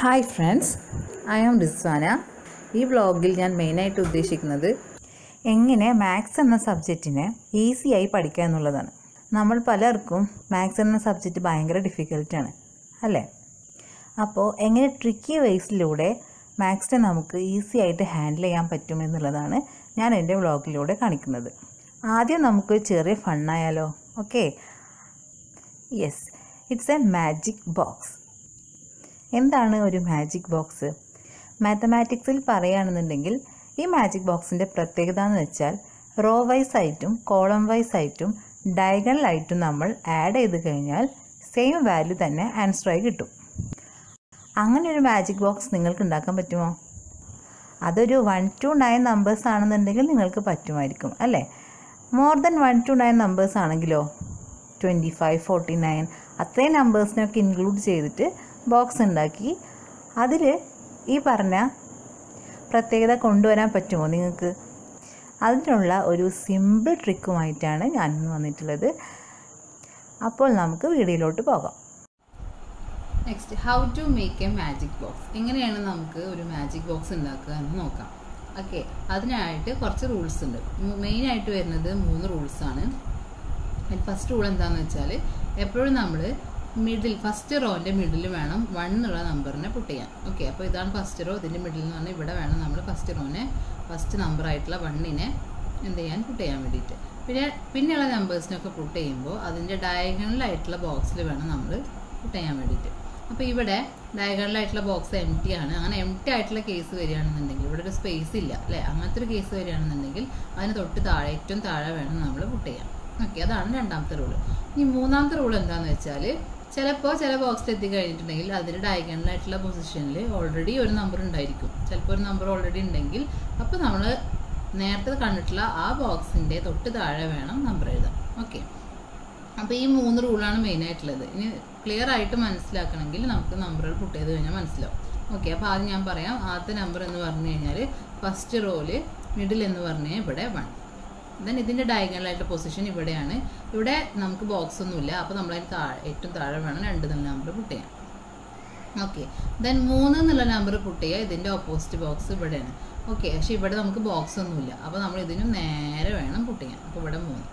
Hi friends I am Rizwana ഈ വ്ളോഗിൽ ഞാൻ മെയിനായിട്ട് ഉദ്ദേശിക്കുന്നത് എങ്ങനെ മാത്സ് എന്ന സബ്ജക്റ്റിനെ ഈസിയായി പഠിക്കുക എന്നുള്ളതാണ് നമ്മൾ പലർക്കും മാത്സ് എന്ന സബ്ജക്റ്റ് ഭയങ്കര ഡിഫിക്കൽട്ടാണ് അല്ലേ അപ്പോൾ എങ്ങനെ ട്രിക്കി വേസിലൂടെ മാത്സിനെ നമുക്ക് ഈസി ആയിട്ട് ഹാൻഡിൽ ചെയ്യാൻ പറ്റും എന്നുള്ളതാണ് ഞാൻ എൻ്റെ വ്ളോഗിലൂടെ കാണിക്കുന്നത് ആദ്യം നമുക്ക് ചെറിയ ഫണ്ണായാലോ okay yes it's a magic box എന്താണ് ഒരു മാജിക് ബോക്സ് മാത്തമാറ്റിക്സിൽ പറയുകയാണെന്നുണ്ടെങ്കിൽ ഈ മാജിക് ബോക്സിൻ്റെ പ്രത്യേകത എന്ന് വെച്ചാൽ റോ വൈസ് ആയിട്ടും കോളം വൈസ് ആയിട്ടും ഡയഗണലായിട്ടും നമ്മൾ ആഡ് ചെയ്ത് കഴിഞ്ഞാൽ സെയിം വാല്യൂ തന്നെ ആൻസറായി കിട്ടും അങ്ങനെ ഒരു മാജിക് ബോക്സ് നിങ്ങൾക്ക് ഉണ്ടാക്കാൻ പറ്റുമോ അതൊരു വൺ ടു നയൻ നമ്പേഴ്സ് ആണെന്നുണ്ടെങ്കിൽ നിങ്ങൾക്ക് പറ്റുമായിരിക്കും അല്ലേ more than one two nine numbers ആണെങ്കിലോ ട്വൻറ്റി ഫൈവ് ഫോർട്ടി നയൻ അത്രയും നമ്പേഴ്സിനൊക്കെ ഇൻക്ലൂഡ് ചെയ്തിട്ട് ബോക്സ് ഉണ്ടാക്കി അതിൽ ഈ പറഞ്ഞ പ്രത്യേകത കൊണ്ടുവരാൻ പറ്റുമോ നിങ്ങൾക്ക് അതിനുള്ള ഒരു സിമ്പിൾ ട്രിക്കുമായിട്ടാണ് ഞാനിന്ന് വന്നിട്ടുള്ളത് അപ്പോൾ നമുക്ക് വീഡിയോയിലോട്ട് പോകാം next how to make a magic box എങ്ങനെയാണ് നമുക്ക് ഒരു മാജിക് ബോക്സ് ഉണ്ടാക്കുക എന്ന് നോക്കാം ഓക്കെ അതിനായിട്ട് കുറച്ച് റൂൾസ് ഉണ്ട് മെയിൻ ആയിട്ട് വരുന്നത് മൂന്ന് റൂൾസ് ആണ് അതിൽ ഫസ്റ്റ് റൂൾ എന്താണെന്ന് വെച്ചാൽ എപ്പോഴും നമ്മൾ മിഡിൽ ഫസ്റ്റ് റോൻ്റെ മിഡിൽ വേണം വൺ എന്നുള്ള നമ്പറിനെ പുട്ട് ചെയ്യാൻ ഓക്കെ അപ്പോൾ ഇതാണ് ഫസ്റ്റ് റോ ഇതിൻ്റെ മിഡിൽ എന്ന് പറഞ്ഞാൽ ഇവിടെ വേണം നമ്മൾ ഫസ്റ്റ് റോനെ ഫസ്റ്റ് നമ്പർ ആയിട്ടുള്ള വണ്ണിനെ എന്ത് ചെയ്യാൻ പുട്ട് ചെയ്യാൻ വേണ്ടിയിട്ട് പിന്നെ പിന്നെയുള്ള നമ്പേഴ്സിനൊക്കെ പുട്ട് ചെയ്യുമ്പോൾ അതിൻ്റെ ഡയഗണലായിട്ടുള്ള ബോക്സിൽ വേണം നമ്മൾ പുട്ട് ചെയ്യാൻ വേണ്ടിയിട്ട് അപ്പോൾ ഇവിടെ ഡയഗണലായിട്ടുള്ള ബോക്സ് എം ടി ആണ് അങ്ങനെ എം ടി ആയിട്ടുള്ള കേസ് വരികയാണെന്നുണ്ടെങ്കിൽ ഇവിടെ ഒരു സ്പേസ് ഇല്ല അല്ലേ അങ്ങനത്തെ ഒരു കേസ് വരികയാണെന്നുണ്ടെങ്കിൽ അതിന് തൊട്ട് താഴെ ഏറ്റവും താഴെ വേണം നമ്മൾ പുട്ട് ചെയ്യാൻ ഓക്കെ അതാണ് രണ്ടാമത്തെ റൂള് ഇനി മൂന്നാമത്തെ റൂൾ എന്താണെന്ന് വെച്ചാൽ ചിലപ്പോൾ ചില ബോക്സിൽ എത്തിക്കഴിഞ്ഞിട്ടുണ്ടെങ്കിൽ അതിന് ഡയഗണലായിട്ടുള്ള പൊസിഷനിൽ ഓൾറെഡി ഒരു നമ്പർ ഉണ്ടായിരിക്കും ചിലപ്പോൾ ഒരു നമ്പർ ഓൾറെഡി ഉണ്ടെങ്കിൽ അപ്പോൾ നമ്മൾ നേരത്തെ കണ്ടിട്ടുള്ള ആ ബോക്സിൻ്റെ തൊട്ട് താഴെ വേണം നമ്പർ എഴുതാൻ ഓക്കെ അപ്പോൾ ഈ മൂന്ന് റൂളാണ് മെയിൻ ആയിട്ടുള്ളത് ഇനി ക്ലിയർ ആയിട്ട് മനസ്സിലാക്കണമെങ്കിൽ നമുക്ക് നമ്പറുകൾ പുട്ട് ചെയ്ത് കഴിഞ്ഞാൽ മനസ്സിലാവും ഓക്കെ അപ്പോൾ ആദ്യം ഞാൻ പറയാം ആദ്യത്തെ നമ്പർ എന്ന് പറഞ്ഞു കഴിഞ്ഞാൽ ഫസ്റ്റ് റോല് മിഡിൽ എന്ന് പറഞ്ഞു കഴിഞ്ഞാൽ ഇവിടെ വൺ ദെൻ ഇതിൻ്റെ ഡയഗണലായിട്ട് പൊസിഷൻ ഇവിടെയാണ് ഇവിടെ നമുക്ക് ബോക്സ് ഒന്നുമില്ല അപ്പോൾ നമ്മളതിന് താഴെ ഏറ്റവും താഴെ വേണം രണ്ട് എന്നുള്ള നമ്പർ പുട്ട് ചെയ്യാൻ ഓക്കെ ദെൻ മൂന്ന് എന്നുള്ള നമ്പർ പുട്ട് ചെയ്യുക ഇതിൻ്റെ ഓപ്പോസിറ്റ് ബോക്സ് ഇവിടെയാണ് ഓക്കെ പക്ഷേ ഇവിടെ നമുക്ക് ബോക്സ് ഒന്നുമില്ല അപ്പോൾ നമ്മൾ ഇതിനും നേരെ വേണം പുട്ട് ചെയ്യാൻ അപ്പോൾ ഇവിടെ മൂന്ന്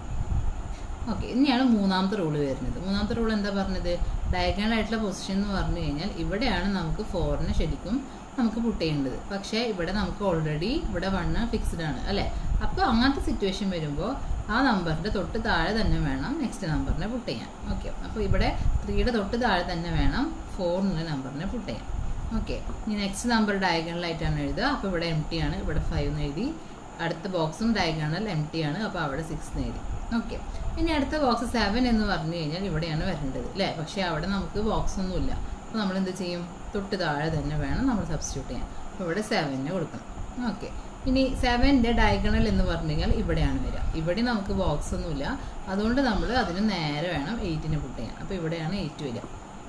ഓക്കെ ഇനിയാണ് മൂന്നാമത്തെ റൂള് വരുന്നത് മൂന്നാമത്തെ റൂൾ എന്താ പറഞ്ഞത് ഡയഗണൽ ആയിട്ടുള്ള പൊസിഷൻ എന്ന് പറഞ്ഞു കഴിഞ്ഞാൽ ഇവിടെയാണ് നമുക്ക് ഫോറിന് ശരിക്കും നമുക്ക് പുട്ട് ചെയ്യേണ്ടത് പക്ഷേ ഇവിടെ നമുക്ക് ഓൾറെഡി ഇവിടെ വണ്ണ് ഫിക്സ്ഡ് ആണ് അല്ലേ അപ്പോൾ അങ്ങനത്തെ സിറ്റുവേഷൻ വരുമ്പോൾ ആ നമ്പറിൻ്റെ തൊട്ട് താഴെ തന്നെ വേണം നെക്സ്റ്റ് നമ്പറിനെ പുട്ട് ചെയ്യാൻ ഓക്കെ അപ്പോൾ ഇവിടെ ത്രീയുടെ തൊട്ട് താഴെ തന്നെ വേണം ഫോർ എന്നുള്ള നമ്പറിനെ പുട്ട് ചെയ്യാൻ ഓക്കെ ഇനി നെക്സ്റ്റ് നമ്പർ ഡയഗണലായിട്ടാണ് എഴുതുക അപ്പോൾ ഇവിടെ എം ടി ആണ് ഇവിടെ ഫൈവ് എന്ന് എഴുതി അടുത്ത ബോക്സും ഡയഗണൽ എം ടി ആണ് അപ്പോൾ അവിടെ സിക്സ് എന്ന് എഴുതി ഓക്കെ ഇനി അടുത്ത ബോക്സ് സെവൻ എന്ന് പറഞ്ഞു കഴിഞ്ഞാൽ ഇവിടെയാണ് വരേണ്ടത് അല്ലേ പക്ഷേ അവിടെ നമുക്ക് ബോക്സ് ഒന്നുമില്ല അപ്പോൾ നമ്മൾ എന്ത് ചെയ്യും തൊട്ട് താഴെ തന്നെ വേണം നമ്മൾ സബ്സ്റ്റിറ്റ്യൂട്ട് ചെയ്യാൻ അപ്പോൾ ഇവിടെ സെവനിന് കൊടുക്കണം ഓക്കെ ഇനി സെവൻ്റെ ഡയഗണൽ എന്ന് പറഞ്ഞു കഴിഞ്ഞാൽ ഇവിടെയാണ് വരിക ഇവിടെ നമുക്ക് ബോക്സ് ഒന്നുമില്ല അതുകൊണ്ട് നമ്മൾ അതിന് നേരെ വേണം എയ്റ്റിന് പുട്ട് ചെയ്യാൻ അപ്പോൾ ഇവിടെയാണ് എയ്റ്റ് വരിക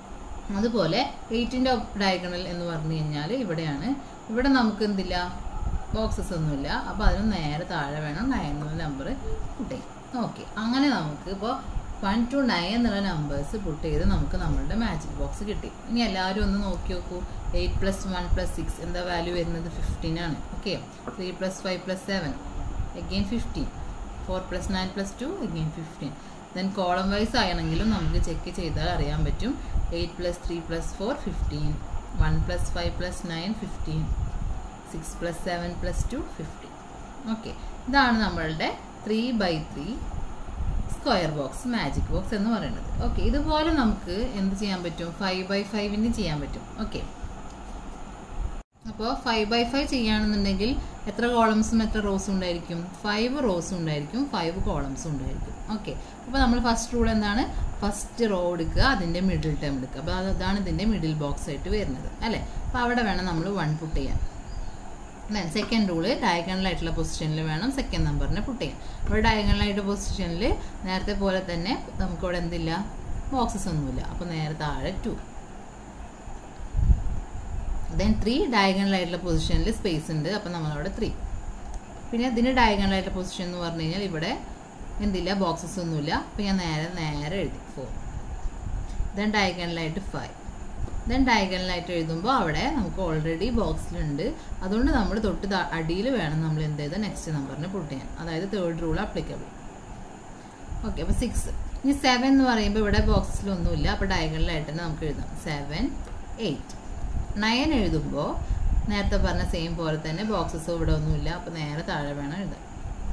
അതുപോലെ എയ്റ്റിൻ്റെ ഡയഗണൽ എന്ന് പറഞ്ഞു കഴിഞ്ഞാൽ ഇവിടെയാണ് ഇവിടെ നമുക്ക് എന്തില്ല ബോക്സസ് ഒന്നുമില്ല അപ്പോൾ അതിന് നേരെ താഴെ വേണം നയൻ എന്നുള്ള നമ്പർ പുട്ട് ചെയ്യാം ഓക്കെ അങ്ങനെ നമുക്ക് ഇപ്പോൾ വൺ ടു നയൻ എന്നുള്ള നമ്പേഴ്സ് പുട്ട് ചെയ്ത് നമുക്ക് നമ്മളുടെ മാജിക് ബോക്സ് കിട്ടി ഇനി എല്ലാവരും ഒന്ന് നോക്കി നോക്കൂ eight plus one plus six എന്താ വാല്യൂ വരുന്നത് ഫിഫ്റ്റീൻ ആണ് okay three plus five plus seven again fifteen four plus nine plus two again fifteen then column wise ആണെങ്കിലും നമുക്ക് ചെക്ക് ചെയ്താൽ അറിയാൻ പറ്റും eight plus three plus four fifteen one plus five plus nine fifteen six plus seven plus two fifteen okay ഇതാണ് നമ്മളുടെ three by three square box magic box എന്ന് പറയുന്നത് okay ഇതുപോലെ നമുക്ക് എന്ത് ചെയ്യാൻ പറ്റും ഫൈവ് ബൈ ഫൈവിന് ചെയ്യാൻ പറ്റും ഓക്കെ അപ്പോൾ ഫൈവ് ബൈ ഫൈവ് ചെയ്യുകയാണെന്നുണ്ടെങ്കിൽ എത്ര കോളംസും എത്ര റോസും ഉണ്ടായിരിക്കും ഫൈവ് റോസും ഉണ്ടായിരിക്കും ഫൈവ് കോളംസും ഉണ്ടായിരിക്കും ഓക്കെ അപ്പോൾ നമ്മൾ ഫസ്റ്റ് റൂൾ എന്താണ് ഫസ്റ്റ് റോ എടുക്കുക അതിൻ്റെ മിഡിൽ ടേം എടുക്കുക അപ്പോൾ അതാണ് ഇതിൻ്റെ മിഡിൽ ബോക്സ് ആയിട്ട് വരുന്നത് അല്ലേ അപ്പോൾ അവിടെ വേണം നമ്മൾ വൺ പുട്ട് ചെയ്യാൻ ദെൻ സെക്കൻഡ് റൂള് ഡയഗണലായിട്ടുള്ള പൊസിഷനിൽ വേണം സെക്കൻഡ് നമ്പറിനെ പുട്ട് ചെയ്യാൻ ഇവിടെ ഡയഗണലായിട്ട് പൊസിഷനിൽ നേരത്തെ പോലെ തന്നെ നമുക്കിവിടെ എന്തില്ല ബോക്സസ് ഒന്നുമില്ല അപ്പോൾ നേരെ താഴെ ടു ദെൻ ത്രീ ഡയഗണലായിട്ടുള്ള പൊസിഷനിൽ സ്പേസ് ഉണ്ട് അപ്പോൾ നമ്മളവിടെ ത്രീ പിന്നെ ഇതിന് ഡയഗണലായിട്ടുള്ള പൊസിഷൻ എന്ന് പറഞ്ഞു കഴിഞ്ഞാൽ ഇവിടെ എന്തില്ല ബോക്സസ് ഒന്നുമില്ല അപ്പോൾ ഞാൻ നേരെ നേരെ എഴുതി ഫോർ ദെൻ ഡയഗണലായിട്ട് ഫൈവ് ദെൻ ഡയഗണലായിട്ട് എഴുതുമ്പോൾ അവിടെ നമുക്ക് ഓൾറെഡി ബോക്സിലുണ്ട് അതുകൊണ്ട് നമ്മൾ തൊട്ട് അടിയിൽ വേണം നമ്മൾ എന്ത് ചെയ്താൽ നെക്സ്റ്റ് നമ്പറിന് പുട്ട് ചെയ്യാൻ അതായത് തേർഡ് റൂൾ അപ്ലിക്കബിൾ ഓക്കെ അപ്പോൾ സിക്സ് ഇനി സെവൻ എന്ന് പറയുമ്പോൾ ഇവിടെ ബോക്സിലൊന്നുമില്ല അപ്പോൾ ഡയഗണലായിട്ട് തന്നെ നമുക്ക് എഴുതാം സെവൻ എയ്റ്റ് നയൻ എഴുതുമ്പോൾ നേരത്തെ പറഞ്ഞ സെയിം പോലെ തന്നെ ബോക്സസ് ഇവിടെ ഒന്നുമില്ല അപ്പോൾ നേരെ താഴെ വേണം എഴുതാൻ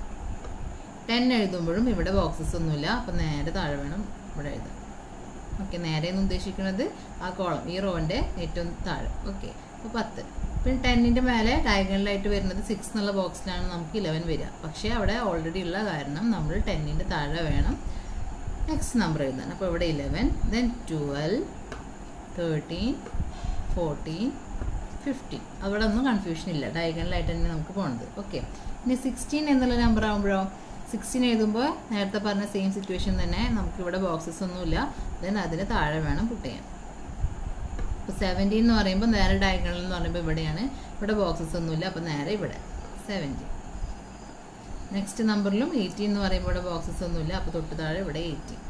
ടെൻ എഴുതുമ്പോഴും ഇവിടെ ബോക്സസ് ഒന്നുമില്ല അപ്പോൾ നേരെ താഴെ വേണം ഇവിടെ എഴുതാൻ ഓക്കെ നേരെ എന്ന് ഉദ്ദേശിക്കുന്നത് ആ കോളം ഈ റോൻ്റെ ഏറ്റവും താഴെ ഓക്കെ അപ്പോൾ പത്ത് പിന്നെ ടെന്നിൻ്റെ മേലെ ഡയഗണലായിട്ട് വരുന്നത് സിക്സ് എന്നുള്ള ബോക്സിലാണ് നമുക്ക് ഇലവൻ വരിക പക്ഷേ അവിടെ ഓൾറെഡി ഉള്ള കാരണം നമ്മൾ ടെന്നിൻ്റെ താഴെ വേണം നെക്സ്റ്റ് നമ്പർ എഴുതാൻ അപ്പോൾ ഇവിടെ eleven then twelve thirteen fourteen fifteen അവിടെ ഒന്നും കൺഫ്യൂഷൻ ഇല്ല ഡയഗണലായിട്ട് തന്നെ നമുക്ക് പോകണത് ഓക്കെ ഇനി സിക്സ്റ്റീൻ എന്നുള്ള നമ്പർ ആകുമ്പോഴോ സിക്സ്റ്റീൻ എഴുതുമ്പോൾ നേരത്തെ പറഞ്ഞ സെയിം സിറ്റുവേഷൻ തന്നെ നമുക്ക് ഇവിടെ ബോക്സസ് ഒന്നുമില്ല ദെൻ അതിന് താഴെ വേണം പുട്ട് ചെയ്യാൻ ഇപ്പോൾ സെവൻറ്റീൻ എന്ന് പറയുമ്പോൾ നേരെ ഡയഗണൽ എന്ന് പറയുമ്പോൾ ഇവിടെയാണ് ഇവിടെ ബോക്സസ് ഒന്നുമില്ല അപ്പോൾ നേരെ ഇവിടെ സെവൻറ്റീൻ നെക്സ്റ്റ് നമ്പറിലും എയ്റ്റീൻ എന്ന് പറയുമ്പോൾ ഇവിടെ ബോക്സസ് ഒന്നുമില്ല അപ്പോൾ തൊട്ട് താഴെ ഇവിടെ എയ്റ്റീൻ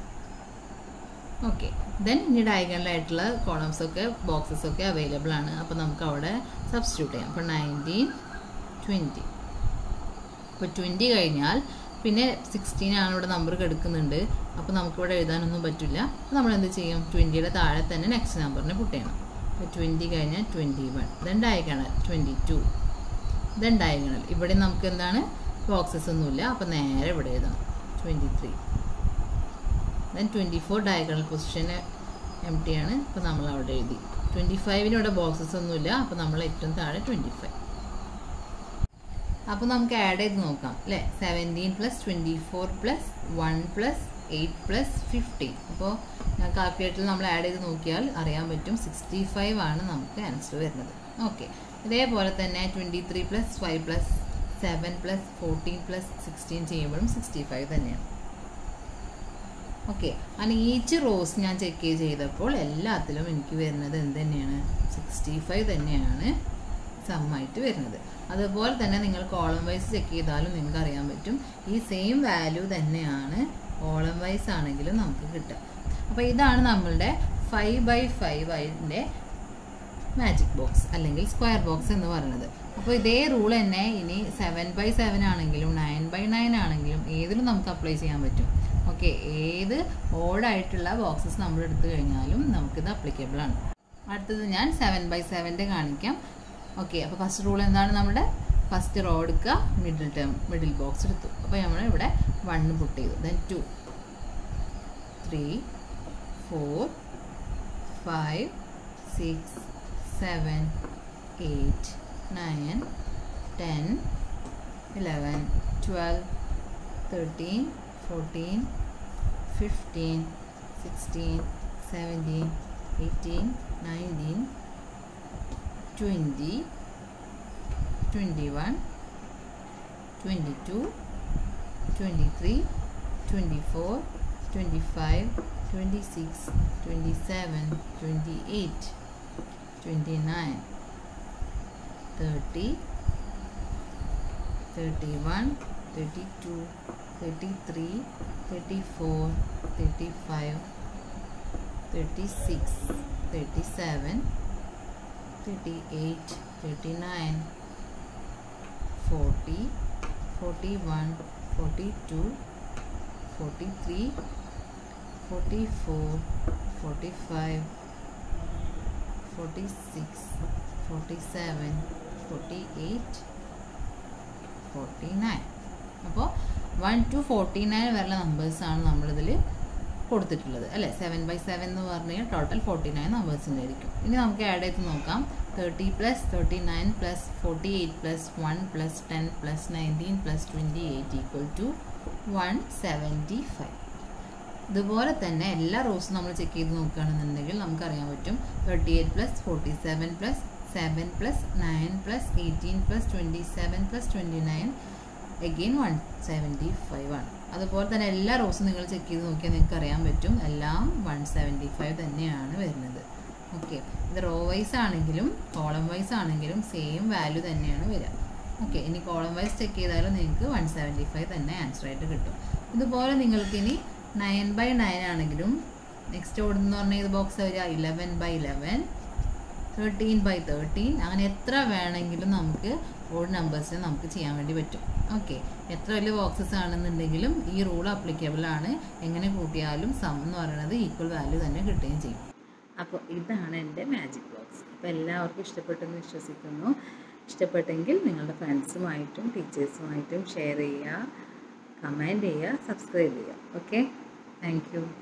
ഓക്കെ ദെൻ ഇനി ഡയഗണലായിട്ടുള്ള കോളംസ് ഒക്കെ ബോക്സസ് ഒക്കെ അവൈലബിൾ ആണ് അപ്പോൾ നമുക്ക് അവിടെ സബ്സ്റ്റിറ്റ്യൂട്ട് ചെയ്യാം അപ്പോൾ നയൻറ്റീൻ ട്വൻറ്റി ഇപ്പോൾ ട്വൻറ്റി കഴിഞ്ഞാൽ പിന്നെ സിക്സ്റ്റീൻ ആണ് ഇവിടെ നമ്പർ കിടക്കുന്നുണ്ട് അപ്പോൾ നമുക്കിവിടെ എഴുതാനൊന്നും പറ്റില്ല അപ്പോൾ നമ്മൾ എന്ത് ചെയ്യും ട്വൻറ്റിയുടെ താഴെ തന്നെ നെക്സ്റ്റ് നമ്പറിനെ പുട്ട് ചെയ്യണം അപ്പോൾ ട്വൻറ്റി കഴിഞ്ഞാൽ twenty one then diagonal twenty two then diagonal ഇവിടെ നമുക്ക് എന്താണ് ബോക്സസ് ഒന്നുമില്ല അപ്പോൾ നേരെ ഇവിടെ എഴുതണം twenty three then twenty four diagonal പൊസിഷന് എം ടി ആണ് അപ്പോൾ നമ്മൾ അവിടെ എഴുതി ട്വൻറ്റി ഫൈവിന് ഇവിടെ ബോക്സസ് ഒന്നുമില്ല അപ്പോൾ നമ്മൾ ഏറ്റവും താഴെ ട്വൻറ്റി ഫൈവ് അപ്പോൾ നമുക്ക് ആഡ് ചെയ്ത് നോക്കാം അല്ലേ seventeen plus twenty four plus one plus eight plus fifteen അപ്പോൾ ഞാൻ കാൽക്കുലേറ്ററിൽ നമ്മൾ ആഡ് ചെയ്ത് നോക്കിയാൽ അറിയാൻ പറ്റും സിക്സ്റ്റി ഫൈവ് ആണ് നമുക്ക് ആൻസർ വരുന്നത് ഓക്കെ ഇതേപോലെ തന്നെ twenty three plus five plus seven plus fourteen plus sixteen ചെയ്യുമ്പോഴും സിക്സ്റ്റി ഫൈവ് തന്നെയാണ് ഓക്കെ അങ്ങനെ ഈച്ച് റോസ് ഞാൻ ചെക്ക് ചെയ്തപ്പോൾ എല്ലാത്തിലും എനിക്ക് വരുന്നത് എന്ത് തന്നെയാണ് സിക്സ്റ്റി ഫൈവ് തന്നെയാണ് സമ്മായിട്ട് വരുന്നത് അതുപോലെ തന്നെ നിങ്ങൾ കോളം വൈസ് ചെക്ക് ചെയ്താലും നിങ്ങൾക്ക് അറിയാൻ പറ്റും ഈ സെയിം വാല്യൂ തന്നെയാണ് കോളം വൈസ് ആണെങ്കിലും നമുക്ക് കിട്ടുക അപ്പോൾ ഇതാണ് നമ്മളുടെ ഫൈവ് ബൈ ഫൈവ് അതിൻ്റെ മാജിക് ബോക്സ് അല്ലെങ്കിൽ സ്ക്വയർ ബോക്സ് എന്ന് പറയുന്നത് അപ്പോൾ ഇതേ റൂൾ തന്നെ ഇനി സെവൻ ബൈ സെവൻ ആണെങ്കിലും നയൻ ബൈ നയൻ ആണെങ്കിലും ഏതിലും നമുക്ക് അപ്ലൈ ചെയ്യാൻ പറ്റും ഓക്കെ ഏത് ഓഡായിട്ടുള്ള ബോക്സസ് നമ്മൾ എടുത്തു കഴിഞ്ഞാലും നമുക്കിത് അപ്ലിക്കബിൾ ആണ് അടുത്തത് ഞാൻ സെവൻ ബൈ സെവൻ്റെ കാണിക്കാം ഓക്കെ അപ്പോൾ ഫസ്റ്റ് റൂൾ എന്താണ് നമ്മുടെ ഫസ്റ്റ് റോ എടുക്കുക മിഡിൽ ടേം മിഡിൽ ബോക്സ് എടുത്തു അപ്പോൾ നമ്മൾ ഇവിടെ വണ്ണ് പുട്ട് ചെയ്തു then two three four five six seven eight nine ten eleven twelve thirteen fourteen fifteen sixteen seventeen eighteen nineteen twenty twenty one twenty two twenty three twenty four twenty five twenty six twenty seven twenty eight twenty nine thirty thirty one thirty two thirty three thirty four thirty five thirty six thirty seven 38, 39, 40, 41, 42, 43, 44, 45, 46, 47, 48, 49. അപ്പോൾ one two forty nine വരെയുള്ള നമ്പേഴ്സാണ് നമ്മളിതിൽ കൊടുത്തിട്ടുള്ളത് അല്ലേ seven by seven എന്ന് പറഞ്ഞു കഴിഞ്ഞാൽ total forty nine നമ്പേഴ്സിൻ്റെ ആയിരിക്കും ഇനി നമുക്ക് ആഡ് ചെയ്ത് നോക്കാം thirty plus thirty nine plus forty eight plus one plus ten plus nineteen plus twenty eight equal to one seventy five ഇതുപോലെ തന്നെ എല്ലാ റോസും നമ്മൾ ചെക്ക് ചെയ്ത് നോക്കുകയാണെന്നുണ്ടെങ്കിൽ നമുക്കറിയാൻ പറ്റും thirty eight plus forty seven plus seven plus nine plus eighteen plus twenty seven plus twenty nine again one seventy five ആണ് അതുപോലെ തന്നെ എല്ലാ റോസും നിങ്ങൾ ചെക്ക് ചെയ്ത് നോക്കിയാൽ നിങ്ങൾക്ക് അറിയാൻ പറ്റും എല്ലാം വൺ സെവൻറ്റി ഫൈവ് തന്നെയാണ് വരുന്നത് ഓക്കെ ഇത് റോ വൈസ് ആണെങ്കിലും കോളം വൈസ് ആണെങ്കിലും സെയിം വാല്യൂ തന്നെയാണ് വരിക ഓക്കെ ഇനി കോളം വൈസ് ചെക്ക് ചെയ്താലും നിങ്ങൾക്ക് വൺ സെവൻറ്റി ഫൈവ് തന്നെ ആൻസർ ആയിട്ട് കിട്ടും ഇതുപോലെ നിങ്ങൾക്ക് ഇനി നയൻ ബൈ നയൻ ആണെങ്കിലും നെക്സ്റ്റ് ഓടുന്ന പറഞ്ഞാൽ ഇത് ബോക്സ് വരിക eleven by eleven thirteen by thirteen അങ്ങനെ എത്ര വേണമെങ്കിലും നമുക്ക് ഓഡ് നമ്പേഴ്സിന് നമുക്ക് ചെയ്യാൻ വേണ്ടി പറ്റും ഓക്കെ എത്ര വലിയ ബോക്സസ് ആണെന്നുണ്ടെങ്കിലും ഈ റൂൾ അപ്ലിക്കബിൾ ആണ് എങ്ങനെ കൂട്ടിയാലും സം എന്ന് പറയുന്നത് ഈക്വൽ വാല്യൂ തന്നെ കിട്ടുകയും ചെയ്യും അപ്പോൾ ഇതാണ് എൻ്റെ മാജിക് ബോക്സ് അപ്പോൾ എല്ലാവർക്കും ഇഷ്ടപ്പെട്ടെന്ന് വിശ്വസിക്കുന്നു ഇഷ്ടപ്പെട്ടെങ്കിൽ നിങ്ങളുടെ ഫ്രണ്ട്സുമായിട്ടും ടീച്ചേഴ്സുമായിട്ടും ഷെയർ ചെയ്യുക കമൻറ്റ് ചെയ്യുക സബ്സ്ക്രൈബ് ചെയ്യുക ഓക്കെ താങ്ക് യു